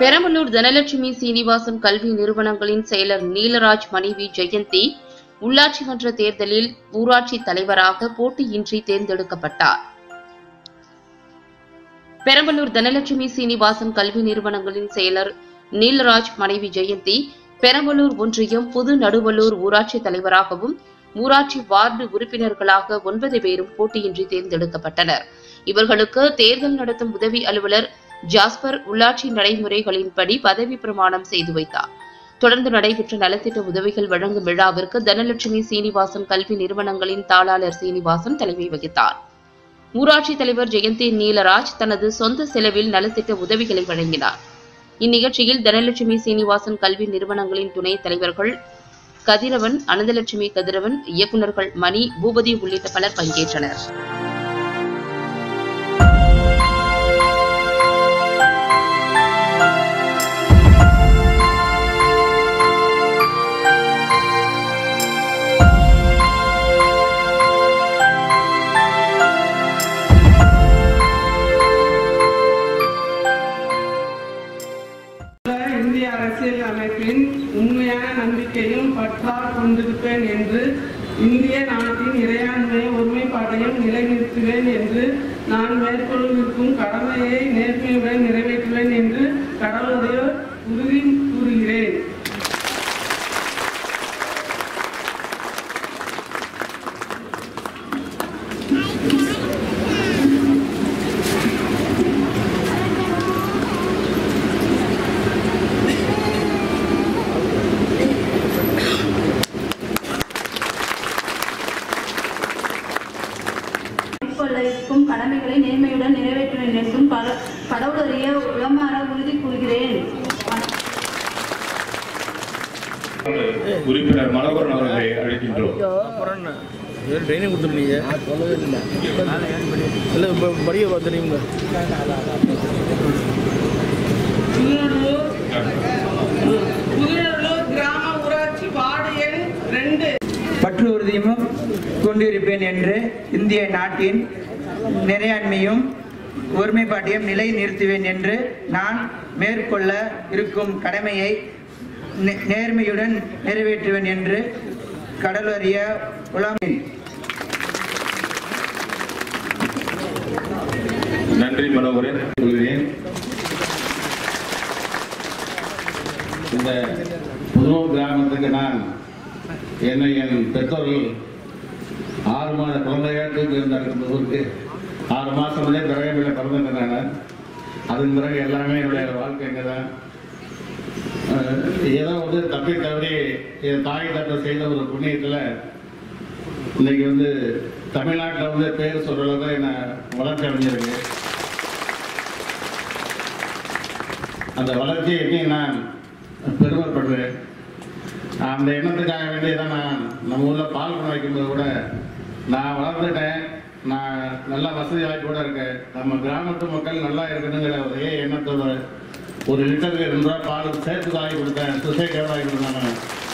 பெரம்பலூர் தனலட்சுமி சீனிவாசன் கல்வி நிறுவனங்களின் செயலர் நீலராஜ் மனைவி ஜெயந்தி உள்ளாட்சி மன்ற தேர்தலில் ஊராட்சி தலைவராக போட்டியின்றி தேர்ந்தெடுக்கப்பட்டார் பெரம்பலூர் தனலட்சுமி சீனிவாசன் கல்வி நிறுவனங்களின் செயலர் நீலராஜ் மனைவி ஜெயந்தி பெரம்பலூர் ஒன்றியம் புது நடுவலூர் ஊராட்சி தலைவராகவும் ஊராட்சி வார்டு உறுப்பினர்களாக ஒன்பது பேரும் போட்டியின்றி தேர்ந்தெடுக்கப்பட்டனர் இவர்களுக்கு தேர்தல் நடத்தும் உதவி அலுவலர் ஜாஸ்பர் உள்ளாட்சி நடைமுறைகளின்படி பதவி பிரமாணம் செய்து வைத்தார் தொடர்ந்து நடைபெற்ற நலத்திட்ட உதவிகள் வழங்கும் விழாவிற்கு தனலட்சுமி சீனிவாசன் கல்வி நிறுவனங்களின் தாளாளர் சீனிவாசன் தலைமை வகித்தார் ஊராட்சி தலைவர் ஜெயந்தி நீலராஜ் தனது சொந்த செலவில் நலத்திட்ட உதவிகளை வழங்கினார் இந்நிகழ்ச்சியில் தனலட்சுமி சீனிவாசன் கல்வி நிறுவனங்களின் துணைத் தலைவர்கள் கதிரவன் அனந்தலட்சுமி கதிரவன் இயக்குநர்கள் மணி பூபதி உள்ளிட்ட பலர் பங்கேற்றனர் இந்திய அரசியல் அமைப்பின் உண்மையான நம்பிக்கையும் பற்றால் கொண்டிருப்பேன் என்று இந்திய நாட்டின் இறையாண்மையை ஒருமைப்பாட்டையும் நிலைநிறுத்துவேன் என்று நான் மேற்கொள்ளிருக்கும் கடமையை நேர்மையுடன் நிறைவேற்றுவேன் என்று கடவுளுடைய உறுதி கூறுகிறேன் மேற்கொள்ள இருக்கும் கடமைகளை நேர்மையுடன் நிறைவேற்றுவேன் என்றும் கட- கடவுளறிய உளமாற உறுதி கூறுகிறேன் உறுப்பினர் மனோகரன் அவர்களை அழைக்கின்றோம் ட்ரைனிங் கொடுத்துருந்தீங்க சொல்லவே இல்லை இல்லை இப்போ படிக்க பார்த்துறீங்க புதுநல்லூர் புதுநல்லூர் கிராம ஊராட்சி வார்டு எண் ரெண்டு பற்று உறுதியும் கொண்டிருப்பேன் என்று இந்திய நாட்டின் நிறையாண்மையும் ஒருமைப்பாட்டையும் நிலை நிறுத்துவேன் என்று நான் மேற்கொள்ள இருக்கும் கடமையை நே- நேர்மையுடன் நிறைவேற்றுவேன் என்று கடலறிய உலாமின் நன்றி மனோகரன் சொல்கிறேன் இந்த புதுவம் கிராமத்துக்கு நான் என்னை என் பெற்றோர்கள் ஆறு மாத குழந்தையாக தூக்கி இருந்தாங்க ஊருக்கு ஆறு மாதம் முதலே பிறகையில் பிறந்துட்டேன் நான் அதன் பிறகு எல்லாமே என்னுடைய வாழ்க்கை இங்கே தான் அஹ், ஏதோ வந்து தப்பி தவறி என் தாய் தட்டை செய்த ஒரு புண்ணியத்தில் இன்னைக்கு வந்து தமிழ்நாட்டில் வந்து பேர் சொல்றது தான் என்ன வளர்ச்சி அடைஞ்சிருக்கு அந்த வளர்ச்சியை எண்ணி நான் பெருமைப்படுறேன் அந்த எண்ணத்துக்காக வேண்டி தான் நான் நம்ம ஊரில் பால் பண்ண வைக்கும்போது கூட நான் வளர்ந்துட்டேன் நான் நல்ல வசதி வாய்ப்பு கூட இருக்கேன் நம்ம கிராமத்து மக்கள் நல்லா இருக்கணுங்கிற ஒரே எண்ணத்தோட ஒரு லிட்டருக்கு ரெண்டு ரூபா பால் சேர்த்து வாங்கி கொடுத்தேன் சொசைட்டியோட வாங்கி கொடுத்தாங்க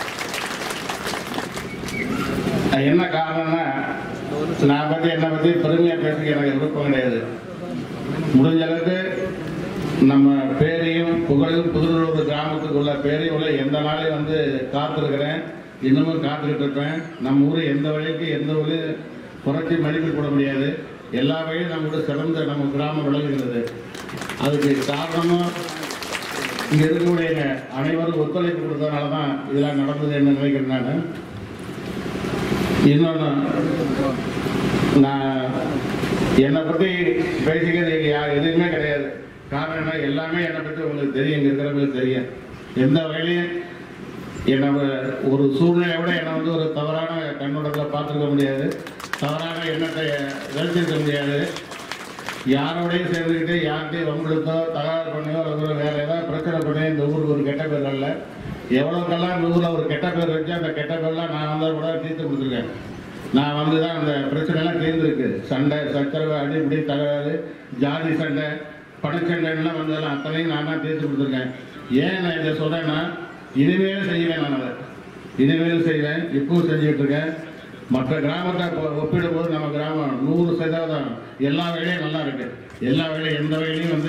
அது என்ன காரணம்னா நான் பற்றி என்னை பற்றி பெருமையாக பேசுறதுக்கு எனக்கு விருப்பம் கிடையாது முடிஞ்ச அளவுக்கு நம்ம பேரையும் புகழையும் புதுநல்லூர் கிராமத்துக்கு உள்ள பேரையும் உள்ள எந்த நாளையும் வந்து காத்திருக்கிறேன் இன்னமும் காத்துக்கிட்டு இருப்பேன் நம்ம ஊர் எந்த வழிக்கு எந்த வழி புரட்சி மதிப்பில் போட முடியாது எல்லா வழியும் நம்மளோட சிறந்த நம்ம கிராமம் விளங்குகிறது அதுக்கு காரணமும் இங்கே இருக்கக்கூடிய அனைவரும் ஒத்துழைப்பு கொடுத்ததுனால தான் இதெல்லாம் நடந்தது என்ன நினைக்கிறேன் நான் இன்னொன்று நான் என்னை பற்றி பேசிக்கிறது இங்கே யார் எதுவுமே கிடையாது காரணம் என்ன எல்லாமே என்னை பற்றி உங்களுக்கு தெரியும் இங்கே இருக்கிறவங்களுக்கு தெரியும் எந்த வகையிலையும் என்னை வ- ஒரு சூழ்நிலையை விட என்னை வந்து ஒரு தவறான கண்ணோட்டத்தில் பார்த்துருக்க முடியாது தவறான எண்ணத்தை விளைச்சிருக்க முடியாது யாரோடையும் சேர்ந்துக்கிட்டு யார்கிட்டையும் வம்பெடுத்தோ தகராறு பண்ணியோ ஒரு வேற ஏதாவது பிரச்சனை பண்ணி இந்த ஊருக்கு ஒரு கெட்ட பேர் வரல எவ்வளோக்கெல்லாம் இந்த ஊரில் ஒரு கெட்ட பேர் வச்சு அந்த கெட்ட பேர்லாம் நான் வந்தால் கூட தீர்த்து கொடுத்துருக்கேன் நான் வந்து தான் அந்த பிரச்சனைலாம் தீர்ந்துருக்கு சண்டை சச்சரவு அடிப்படி தகராறு ஜாதி சண்டை பணச்சண்டைலாம் வந்ததெல்லாம் அத்தனையும் நான் தான் தீர்த்து கொடுத்துருக்கேன் ஏன் நான் இதை சொல்கிறேன்னா இனிமேலும் செய்வேன் நான் அதை இனிமேலும் செய்வேன் இப்பவும் செஞ்சுட்டு இருக்கேன் மற்ற கிராமத்தை ஒ- ஒப்பிடும்போது நம்ம கிராமம் நூறு சதவீதம் எல்லா வேலையும் நல்லா இருக்கு எல்லா வேலையும் எந்த வேலையும் வந்து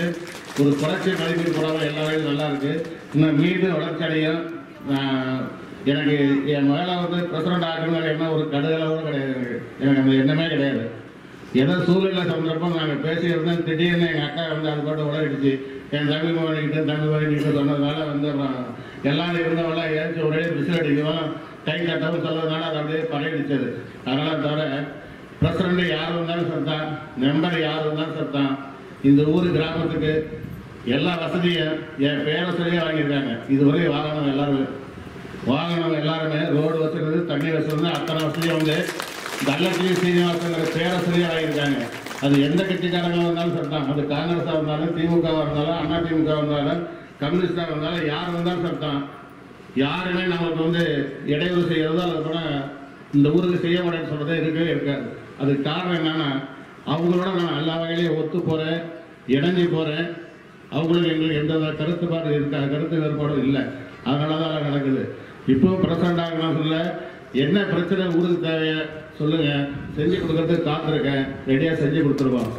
ஒரு புரட்சி மதிப்பீடு போடாமல் எல்லா வகையும் நல்லா இருக்கு இன்னும் மீண்டும் வளர்ச்சி அடையும் நான் எனக்கு என் மேலே வந்து பிரசிடண்ட் ஆகணுங்கிற எண்ணம் ஒரு கடுகளவோடு கிடையாது எனக்கு எனக்கு அந்த எண்ணமே கிடையாது ஏதோ சூழ்நிலை சந்தர்ப்பம் நாங்கள் பேசியிருந்தோம் திடீர்னு எங்கள் அக்கா வந்து அது பாட்டு உலகிடுச்சு என் தமிழ் மகன்கிட்ட தமிழ் மகன்கிட்ட சொன்னதுனால வந்து அப்புறம் எல்லாரும் இருந்தவெல்லாம் ஏதாச்சும் ஒரே விசில் அடிக்கவும் கை கட்டவும் சொன்னதுனால அது அப்படியே பரவிடுச்சது அதனால தவிர பிரசிடண்ட் யார் வந்தாலும் சத்தான் மெம்பர் யார் வந்தாலும் சத்தான் இந்த ஊர் கிராமத்துக்கு எல்லா வசதியும் என் பேரவசதியே வாங்கியிருக்காங்க இதுவரை வாகனம் எல்லாரும் வாகனம் எல்லாருமே ரோடு வசதி தண்ணி வசதி அத்தனை வசதியும் வந்து தள்ளத்திலேயே சீனிவாசங்கிற பேரவசதியாக ஆகியிருக்காங்க அது எந்த கட்சிக்காரங்க வந்தாலும் சரிதான் அது காங்கிரஸாக இருந்தாலும் திமுகவாக இருந்தாலும் அண்ணா திமுக வந்தாலும் கம்யூனிஸ்டாக இருந்தாலும் யார் வந்தாலும் சரிதான் யாருமே நமக்கு வந்து இடையூறு செய்யறதோ அது கூட இந்த ஊருக்கு செய்ய மாட்டேன்னு சொல்றதே இருக்கவே இருக்காது அதுக்கு காரணம் என்னன்னா அவங்களோட நான் எல்லா வகையிலையும் ஒத்து போறேன் இணைஞ்சு போறேன் அவங்களுக்கு எங்களுக்கு எந்த வித கருத்துப்பாடு இருக்கா கருத்து வேறுபாடும் இல்லை அதனால தான் அது நடக்குது இப்போ பிரசிடண்ட் ஆகணும் சொல்ல என்ன பிரச்சனை ஊருக்கு தேவைய சொல்லுங்க செஞ்சு கொடுக்கறதுக்கு காத்திருக்கேன் ரெடியாக செஞ்சு கொடுத்துருவோம்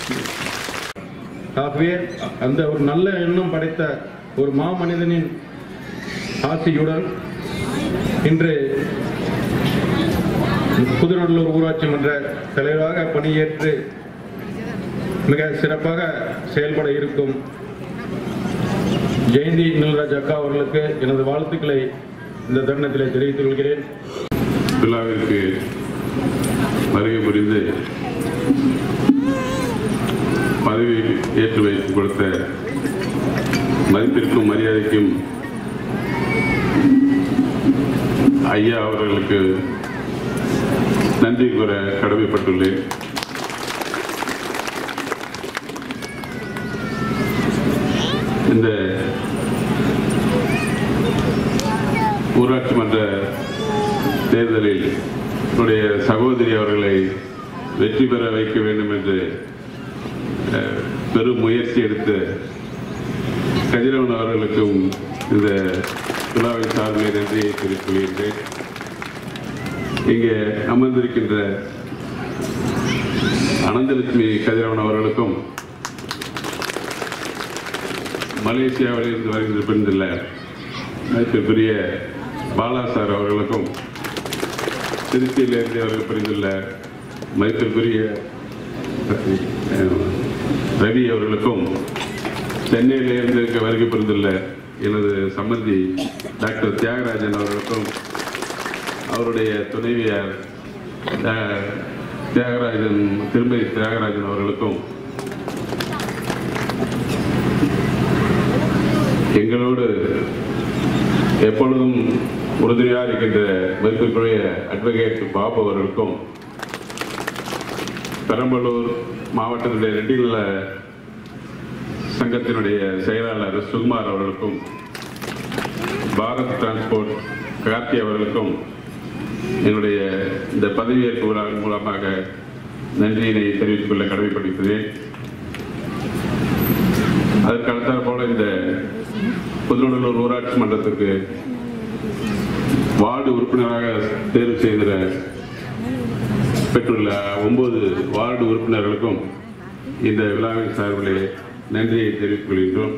ஆகவே அந்த ஒரு நல்ல எண்ணம் படைத்த ஒரு மாமனிதனின் ஆசையுடன் இன்று புதுநல்லூர் ஊராட்சி மன்ற தலைவராக பணியேற்று மிக சிறப்பாக செயல்பட இருக்கும் ஜெயந்தி நிலராஜ் அக்கா அவர்களுக்கு எனது வாழ்த்துக்களை இந்த தருணத்திலே தெரிவித்துக் கொள்கிறேன் விழாவிற்கு வருகை புரிந்து பதவி ஏற்று வைத்து கொடுத்த மதிப்பிற்கும் மரியாதைக்கும் ஐயா அவர்களுக்கு நன்றி கூற கடமைப்பட்டுள்ளேன் இந்த ஊராட்சி மன்ற தேர்தலில் என்னுடைய சகோதரி அவர்களை வெற்றி பெற வைக்க வேண்டும் என்று அஹ், பெரும் முயற்சி எடுத்த கதிரவன் அவர்களுக்கும் இந்த விழாவின் சார்பில் நன்றியை தெரிவித்துக் கொள்கின்றேன் இங்கே அமர்ந்திருக்கின்ற அனந்தலட்சுமி கதிரவன் அவர்களுக்கும் மலேசியாவில் இருந்து வருகின்ற பெண்ணில் மதிப்பிற்குரிய பாலா சார் அவர்களுக்கும் திருச்சியிலிருந்து அவர்கள் புரிந்துள்ள மதிப்பிற்குரிய அஹ், ரவி அவர்களுக்கும் சென்னையிலிருந்து இங்கே வருகை புரிந்துள்ள எனது சம்பந்தி டாக்டர் தியாகராஜன் அவர்களுக்கும் அவருடைய துணைவியார் அஹ், தியாகராஜன் திருமதி தியாகராஜன் அவர்களுக்கும் எங்களோடு எப்பொழுதும் உறுதுணையாக இருக்கின்ற மதிப்பிற்குரிய அட்வொகேட் பாபு அவர்களுக்கும் பெரம்பலூர் மாவட்டத்தினுடைய ரெட்டில சங்கத்தினுடைய செயலாளர் சுகுமார் அவர்களுக்கும் பாரத் டிரான்ஸ்போர்ட் கார்த்தி அவர்களுக்கும் என்னுடைய இந்த பதவியேற்பு விழாவின் மூலமாக நன்றியினை தெரிவித்துக் கொள்ள கடமைப்படுகிறேன் அதற்கு அடுத்தாற் போல இந்த புதுநல்லூர் ஊராட்சி மன்றத்திற்கு வார்டு உறுப்பினராக தேர்வு செய்த பெற்றுள்ள ஒன்பது வார்டு உறுப்பினர்களுக்கும் இந்த விழாவின் சார்பிலே நன்றியை தெரிவித்துக் கொள்கின்றோம்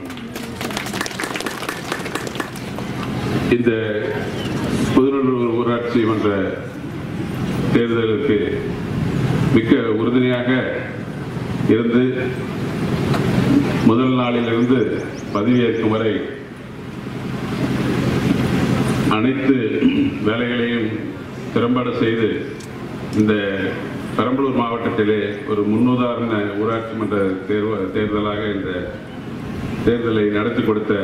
இந்த புதுநல்லூர் ஊராட்சி மன்ற தேர்தலுக்கு மிக்க உறுதுணையாக இருந்து முதல் நாளிலிருந்து பதவியேற்கும் வரை அனைத்து வேலைகளையும் திறம்பட செய்து இந்த பெரம்பலூர் மாவட்டத்திலே ஒரு முன்னுதாரண ஊராட்சி மன்ற தேர்வு தேர்தலாக இந்த தேர்தலை நடத்தி கொடுத்த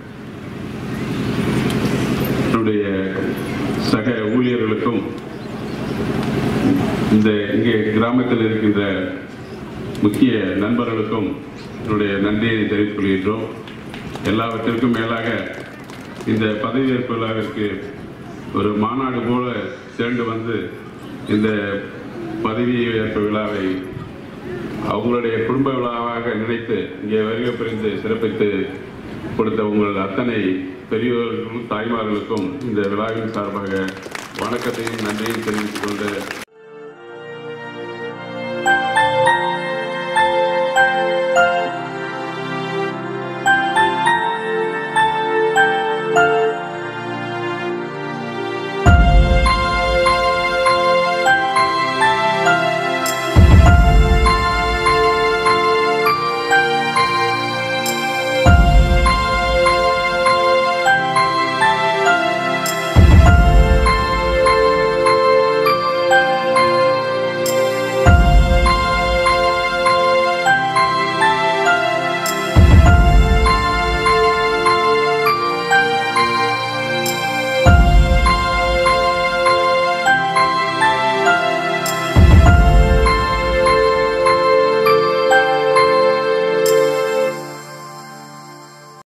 என்னுடைய சக ஊழியர்களுக்கும் இந்த இங்கே கிராமத்தில் இருக்கின்ற முக்கிய நண்பர்களுக்கும் என்னுடைய நன்றியை தெரிவித்துக் கொள்கின்றோம் எல்லாவற்றிற்கும் மேலாக இந்த பதவியேற்பு விழாவிற்கு ஒரு மாநாடு போல திரண்டு வந்து இந்த பதவியேற்பு விழாவை அவங்களுடைய குடும்ப விழாவாக நினைத்து இங்கே வருகை புரிந்து சிறப்பித்து கொடுத்த உங்கள் அத்தனை பெரியவர்களுக்கும் தாய்மார்களுக்கும் இந்த விழாவின் சார்பாக வணக்கத்தையும் நன்றியும் தெரிவித்துக் கொண்டு